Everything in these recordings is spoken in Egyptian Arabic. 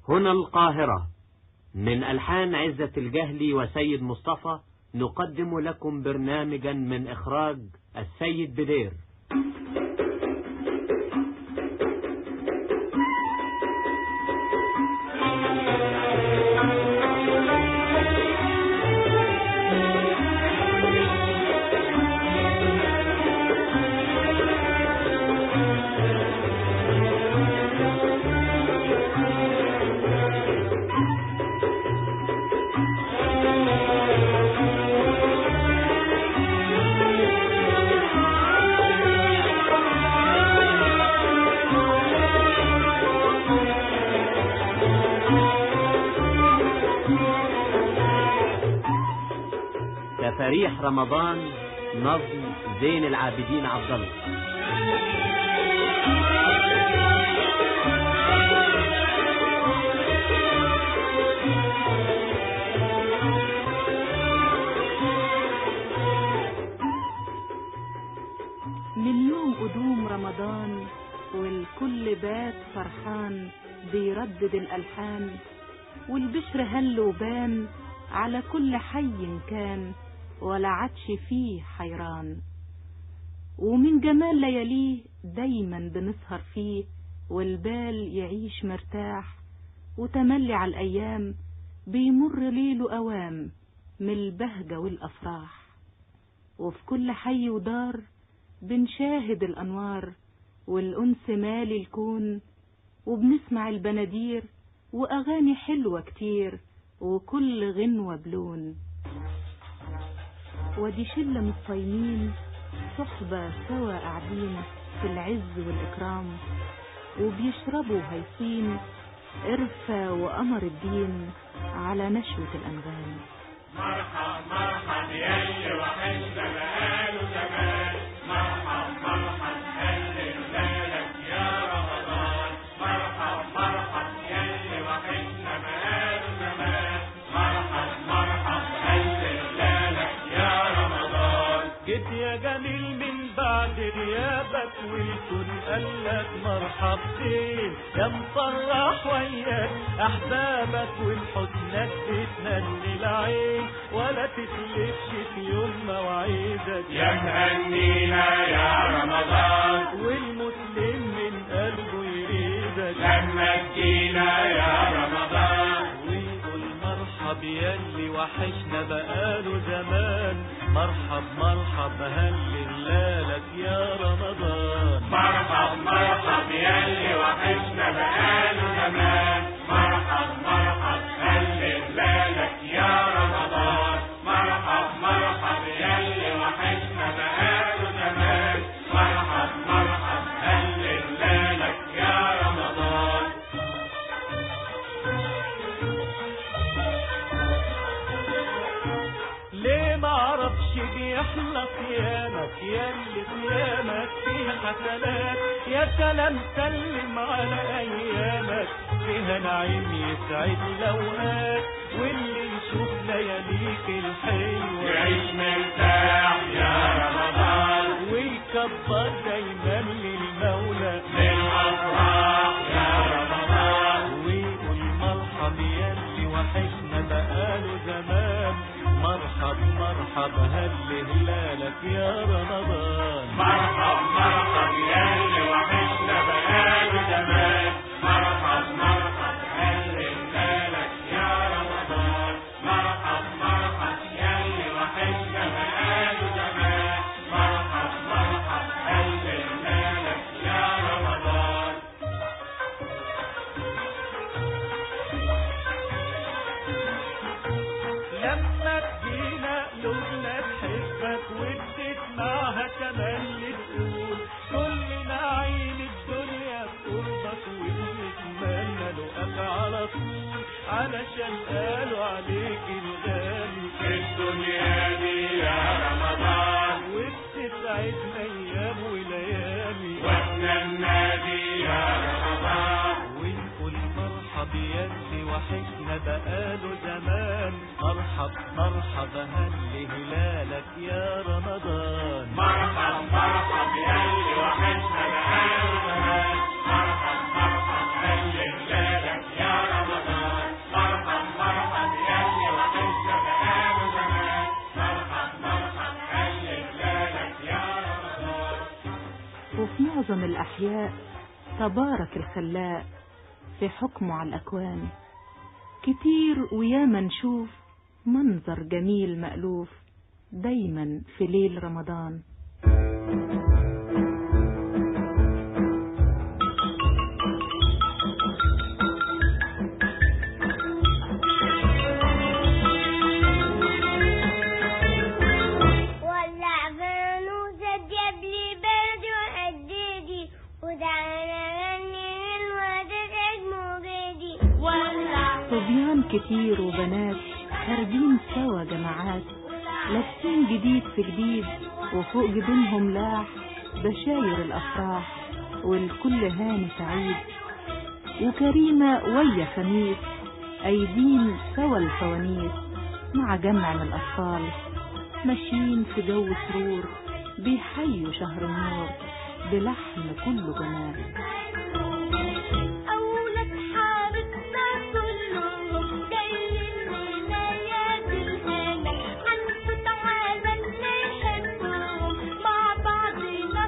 هنا القاهرة من ألحان عزة الجهلي وسيد مصطفى نقدم لكم برنامجا من إخراج السيد بدير تفاريح رمضان نظم زين العابدين عبد الله من يوم قدوم رمضان والكل بات فرحان بيردد الألحان والبشر هل وبان على كل حي كان ولا عدش فيه حيران ومن جمال لياليه دايما بنسهر فيه والبال يعيش مرتاح وتملي على الأيام بيمر ليله أوام من البهجة والأفراح وفي كل حي ودار بنشاهد الأنوار والأنس مالي الكون وبنسمع البنادير وأغاني حلوة كتير وكل غنوة بلون ودي شلة من الصايمين صحبة سوا قاعدين في العز والإكرام وبيشربوا هيصين قرفة وقمر الدين على نشوة الأنغام مرحب مرحب يلي وحشنا بقاله زمان مرحب مرحب هل بالك يا رمضان مرحب مرحب يلي وحشنا بقاله زمان مرحب مرحب هل بالك يا رمضان جيت يا جميل من بعد غيابك والكون قالك مرحب بيك يا مفرح وياك احبابك والحزنات بتنني العين ولا تخلفش في يوم مواعيدك يا مهنينا يا رمضان والمسلم من قلبه يريدك لما تجينا يا رمضان ويقول مرحب ياللي وحشنا بقاله زمان مرحب مرحب هللالك يا رمضان مرحب مرحب يلي وحشنا بقاله زمان مرحب مرحب هلل بالك يا رمضان مرحب مرحب يلي وحشنا بقاله زمان مرحب مرحب هلل بالك يا رمضان ليه ما عرفش بيحلى صيامك ياللي صيامك فيه حسنات يا سلام سلم على ايامك فيها نعيم يسعد الاوقات واللي يشوف لياليك الحلوه يعيش مرتاح يا رمضان ويكبر دايما للمولى للأفراح يا رمضان ويقول مرحب ياللي وحشنا بقاله زمان مرحب مرحب هل هلالك يا رمضان مرحب مرحب يلي وحشنا بقاله زمان مرحب مرحب هلل بالك يا رمضان مرحب مرحب يلي وحشنا بقاله زمان مرحب مرحب هلل بالك يا رمضان لما تجينا قلوبنا تحبك وتسمعها كمان لتقول كل نعيم الدنيا بقربك ونتمنى لقاك على طول علشان قالوا عليك الغالي في الدنيا دي يا رمضان وبتسعدنا ايام وليالي واحنا النادي يا رمضان ونقول مرحب ياللي وحشنا بقاله زمان مرحب مرحب هل هلالك يا رمضان مرحب مرحب يلي وحشنا بقاله زمان مرحب مرحب هلل بالك يا رمضان أعظم الأحياء تبارك الخلاق في حكمه على الأكوان كتير وياما نشوف منظر جميل مألوف دايما في ليل رمضان ولع فانوسة جاب لي برد وحددي ودعنا غني الواد موجودي ولع صبيان كتير وبنات خارجين سوا جماعات لابسين جديد في جديد وفوق جبينهم لاح بشاير الأفراح والكل هاني سعيد وكريمة ويا خميس أيدين سوا الفوانيس مع جمع من الأطفال ماشيين في جو سرور بيحيوا شهر النور بلحن كله جمال أولاد حارتنا كلهم جايين ولايات الهنا هنفوت على اللي يحبهم مع بعضنا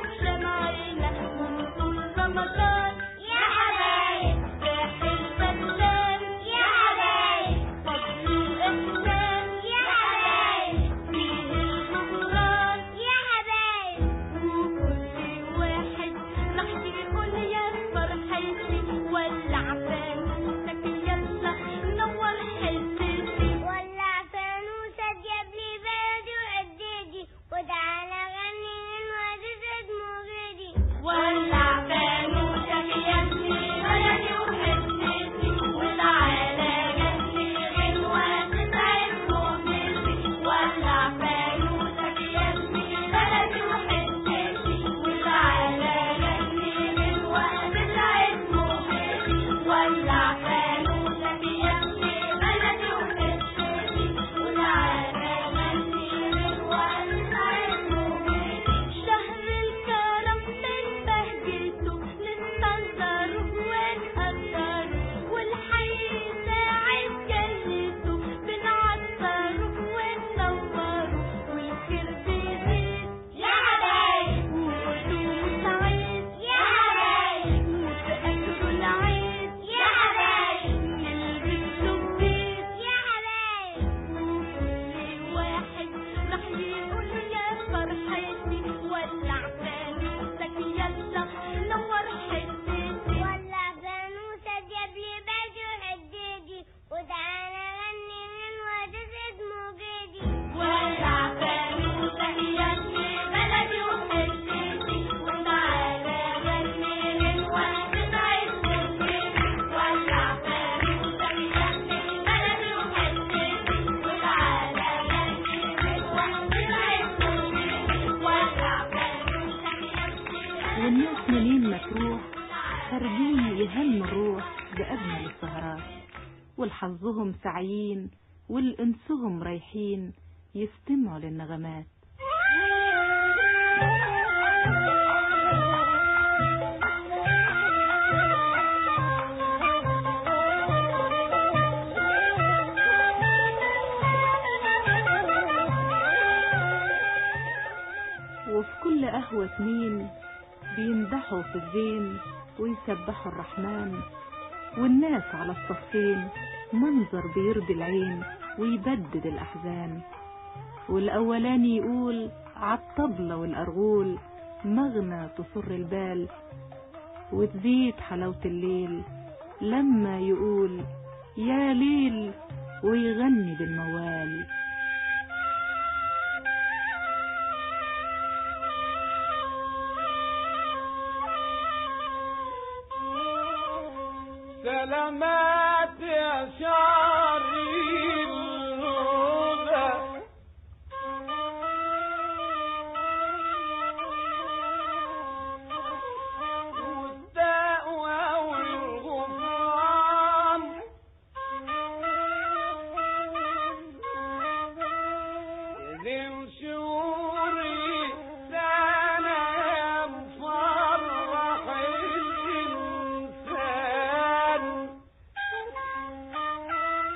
وبجمعنا ونقول رمضان يا حبايب ساح الفنان يا حبايب فضل الإحسان يا حبايب فيه الغفران يا حبايب وكل واحد راح يقول يا فرحتي ولع فانوسك يلا نور حتتي ولع فانوسك جاب لي برد وعددي وتعالى غني من وزيد مغردي ولع فانوسك يا ابني بلدي وحتتي وتعالى غني من وزيد مغردي ولع فانوسك يا ابني بلدي وحتتي وتعالى غني من وزيد مغردي ولع فانوسك يا ابني بلدي وحتتي وتعالى غني من وزيد مغردي شهر الكرم من بهجته نستنظره ونقدره والحي ساعد جنته بنعطره وننوره والخير بيزيد يا حبايب وقدوم سعيد يا حبايب وبأجره العيد يا حبايب نلبس لبيس يا حبايب وكل واحد راح يقول يا فرحتي ولع فانوسك يلا نور حتتي ولع فانوسك جاب لي برد وحددي وتعالى غني من وزيد موجودي ولع فانوسك يا ابني بلدي وحتتي وتعالى غني من وزيد موجودي ولع فانوسك يا ابني بلدي وحتتي وتعالى غني من وزيد موجودي ولع فانوسك يا ابني والناس منين ما تروح خارجين يهنوا الروح بأجمل السهرات والحظهم سعيين والأنسهم رايحين يستمعوا للنغمات وفي كل قهوة مين بيمدحوا في الزين ويسبحوا الرحمن والناس على الصفين منظر بيرضي العين ويبدد الأحزان والأولاني يقول عالطبلة والأرغول مغنى تسر البال وتزيد حلاوة الليل لما يقول يا ليل ويغني بالموال سلامات يا شعري الهدى والدعوة والغفران ذي شعوري سنة مفرح الإنسان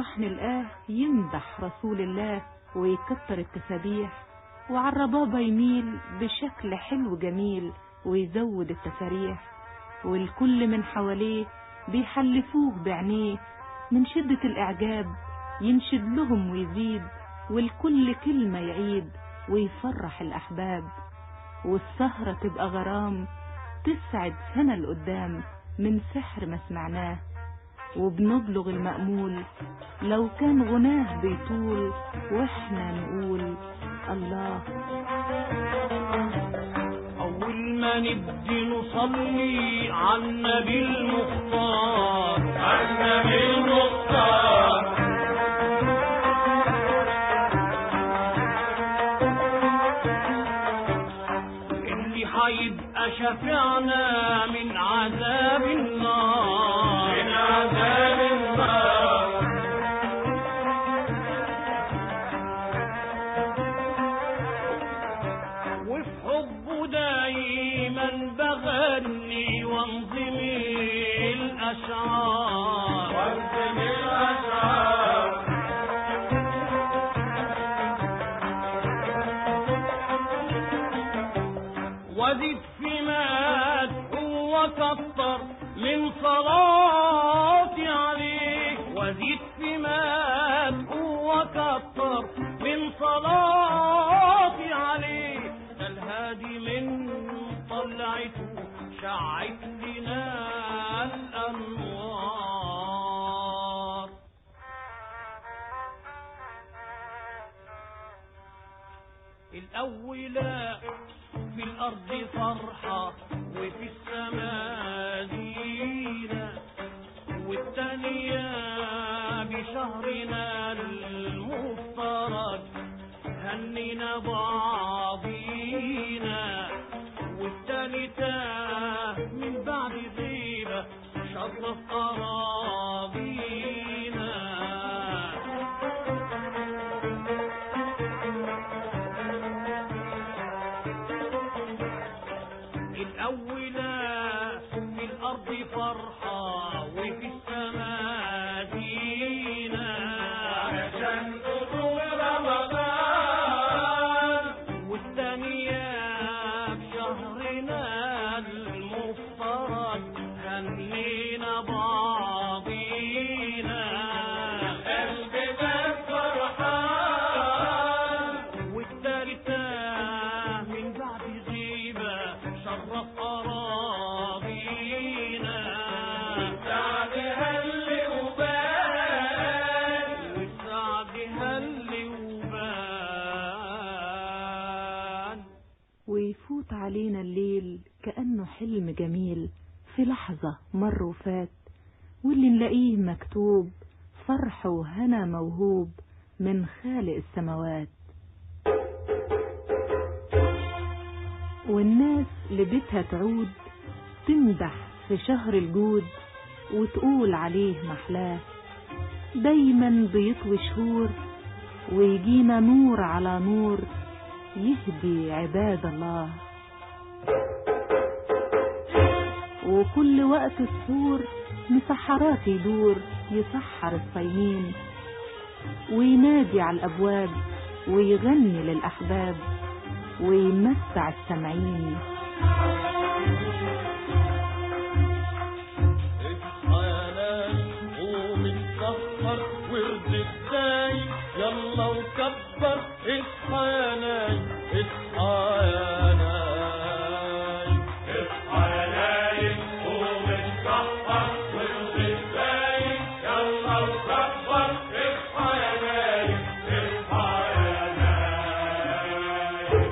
نروح نلقاه يمدح رسول الله ويكتر التسابيح وعالربابة يميل بشكل حلو جميل ويزود التفاريح والكل من حواليه بيحلفوه بعينيه من شدة الإعجاب ينشد لهم ويزيد والكل كلمة يعيد ويفرح الأحباب والسهرة تبقى غرام تسعد سنة لقدام من سحر ما سمعناه وبنبلغ المأمول لو كان غناه بيطول واحنا نقول الله أول ما نبدي نصلي على النبي المختار النبي المختار اللي هيبقى شفيعنا من عذاب النار من عذاب النار وفي حبه دايما بغني وانظمي الأشعار وانزم الأشعار وزد في مدح وكتر من صلاتي عليك وزد في مدح وكتر من صلاتي عليك ده الهادي من طلعته شعت لنا الأنوار الأولى في الأرض فرحة وفي السماء زينة والتانية بشهرنا المفترض هنينا بعضينا والتالتة من بعد غيبة شرف أراضينا الأولى في الأرض فرحة وفي السماء زينة عشان قدوم رمضان والثانية بشهرنا المفترض هنينا بعضينا قلبي ده فرحان والثالثة من بعد غيبة شرف أراضينا سعد هل وبان والسعد هل وبان ويفوت علينا الليل كأنه حلم جميل في لحظة مر وفات واللي نلاقيه مكتوب فرح وهنا موهوب من خالق السماوات والناس لبيتها تعود تمدح في شهر الجود وتقول عليه محلاه دايما بيطوي شهور ويجينا نور على نور يهدي عباد الله وكل وقت السور مسحرات يدور يسحر الصايمين وينادي على الأبواب ويغني للأحباب ويمتع السامعين اصحى يا ناس قوم اتسحر ورد الداي يلا وكبر اصحى يا ناي اصحى يا ناي اصحى يا نايم قوم اتسحر وارض الدايم يلا وكبر اصحى يا نايم اصحى يا نايم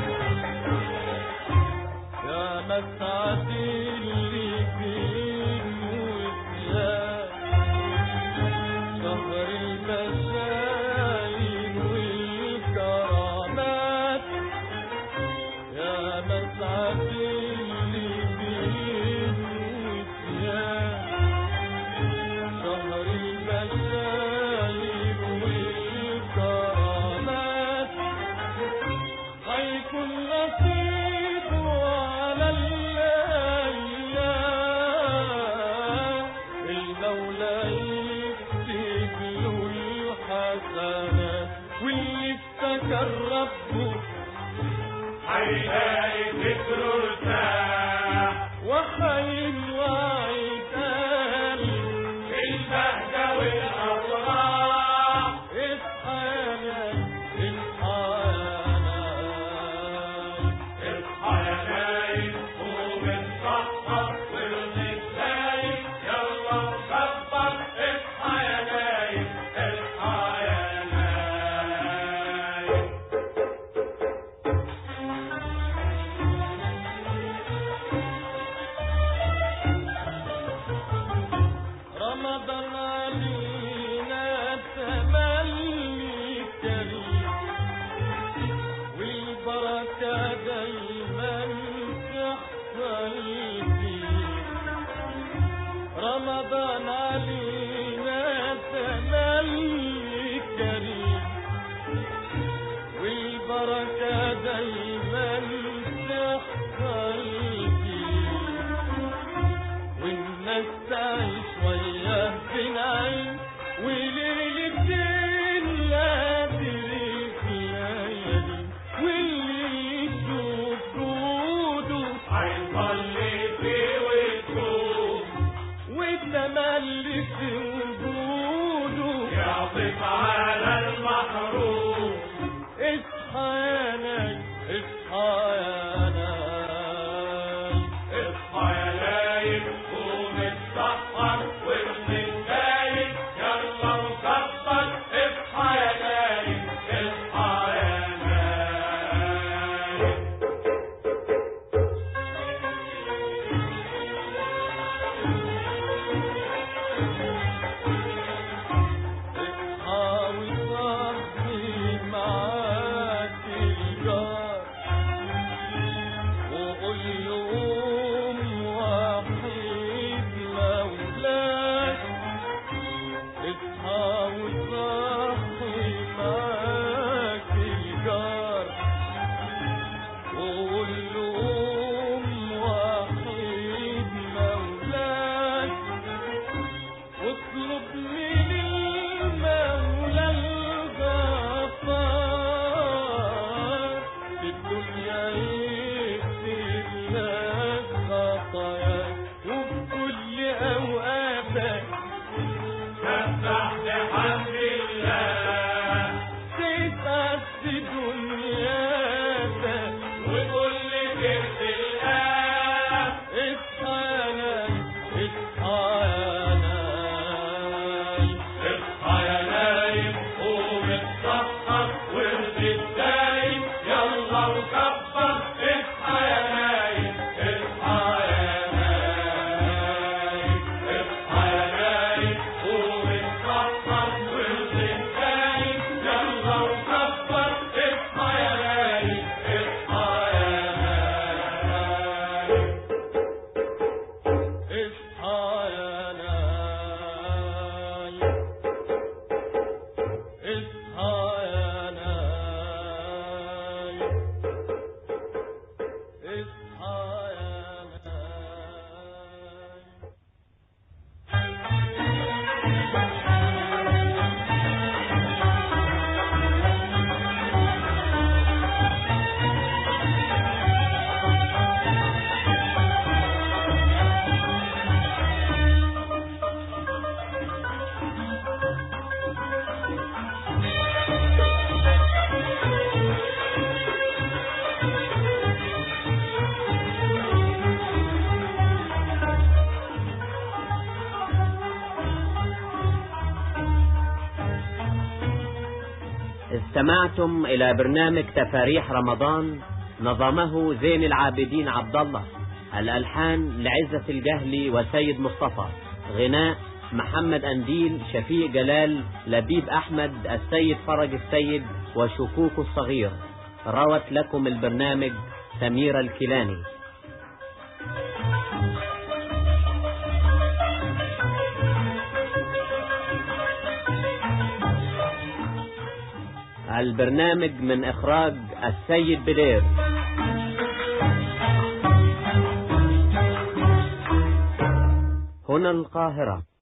يا مسعد اللي فيه طف على المحروم اصحى يا نايم اصحى يا نايم اصحى يا نايم قوم اتسحر وابن النايم يلا وكبر اصحى يا نايم اصحى يا نايم اصحى وصحي معاك الجار وقول له قوم وحيد مولاك اصحى وصحي معاك الجار وقول له قوم وحيد مولاك واطلب من المولى الغفار في الدنيا يغفر لك خطاياك وفي كل اوقاتك سبح بحمد الله تسعد في دنياك وكل كرد الآن اصحى يا نايم اصحى يا نايم اصحى يا نايم قوم اتسحر وارد الدايم يلا وكبر اصحى يا نايم اصحى يا نايم اصحى يا نايم قوم اتسحر وارد الدايم يلا وكبر اصحى يا نايم اصحى يا نايم اصحى يا نايم اصحى يا نايم اصحى يا نايم استمعتم إلى برنامج تفاريح رمضان نظمه زين العابدين عبد الله الألحان لعزة الجهلي وسيد مصطفى غناء محمد أنديل شفيق جلال لبيب أحمد السيد فرج السيد وشكوك الصغير روت لكم البرنامج سميرة الكيلاني البرنامج من إخراج السيد بدير هنا القاهرة